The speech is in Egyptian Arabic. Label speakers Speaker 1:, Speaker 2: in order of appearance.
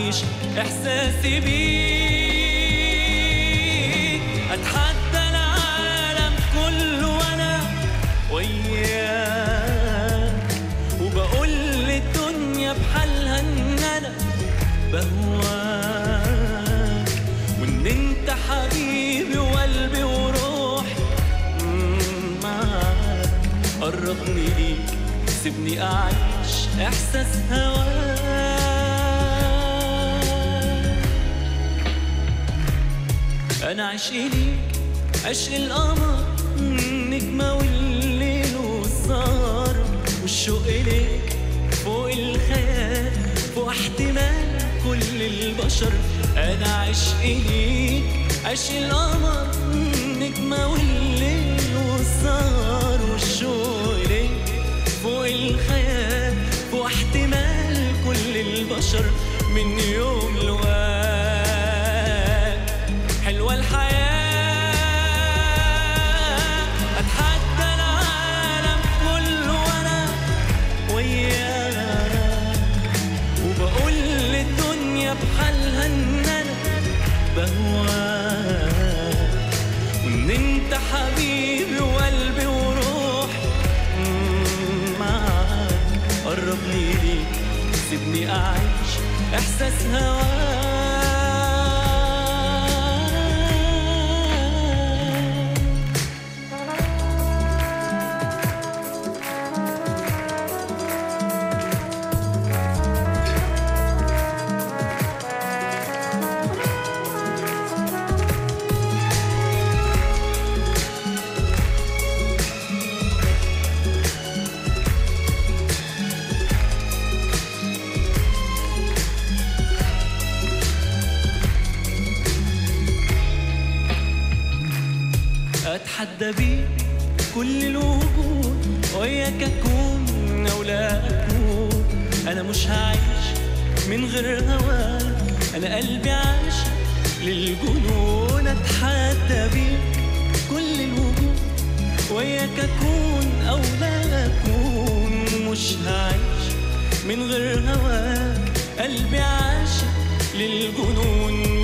Speaker 1: أعيش إحساسي بيك أتحدى العالم كله وأنا وياك وبقول للدنيا بحالها إن أنا بهواك وإن أنت حبيبي وقلبي وروحي مم، معاك قربني ليك سيبني أعيش إحساس هواك أنا عشقي ليك عشق القمر النجمة والليل والسهر والشوق ليك فوق الخيال فوق احتمال كل البشر أنا عشقي ليك عشق القمر النجمة والليل والسهر والشوق ليك فوق الخيال فوق احتمال كل البشر من يوم لوقت حلوة الحياة أتحدى العالم كله وأنا وياك وبقول للدنيا بحالها إن أنا بهواك وإن أنت حبيبي وقلبي وروحي مم، معاك قربني ليك سيبني أعيش إحساس هواك اتحدى بيك كل الوجود وياك اكون او لا اكون انا مش هعيش من غير هواك انا قلبي عايش للجنون اتحدى بيك كل الوجود وياك اكون او لا اكون مش هعيش من غير هواك قلبي عاشق للجنون